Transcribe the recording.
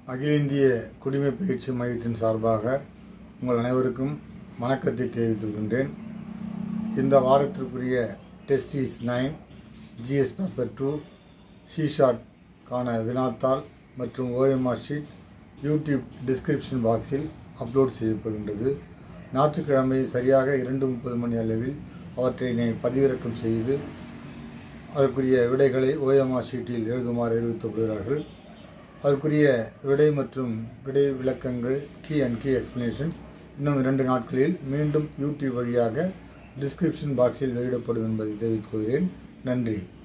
அகில இந்திய குடிமை பயிற்சி மையத்தின் சார்பாக உங்கள் அனைவருக்கும் வணக்கத்தை தெரிவித்துக் கொள்கின்றேன் இந்த வாரத்திற்குரிய test is nine GS paper two C ஷார்ட்கான வினாத்தாள் மற்றும் ஓஎம்ஆர் ஷீட் யூடியூப் டிஸ்கிரிப்ஷன் பாக்ஸில் அப்லோட் செய்யப்படுகின்றது ஞாயிற்றுக்கிழமை சரியாக இரண்டு முப்பது மணி அளவில் அவற்றை பதிவிறக்கம் செய்து அதற்குரிய விடைகளை ஓஎம்ஆர் ஷீட்டில் எழுதுமாறு அறிவிக்கப்படுகிறார்கள் அதற்குரிய விடை மற்றும் விடை விளக்கங்கள் கீ அண்ட் கீ எக்ஸ்பிளனேஷன்ஸ் இன்னும் இரண்டு நாட்களில் மீண்டும் யூடியூப் வழியாக டிஸ்கிரிப்ஷன் பாக்ஸில் வெளியிடப்படும் என்பதை தெரிவித்துக் கொள்கிறேன் நன்றி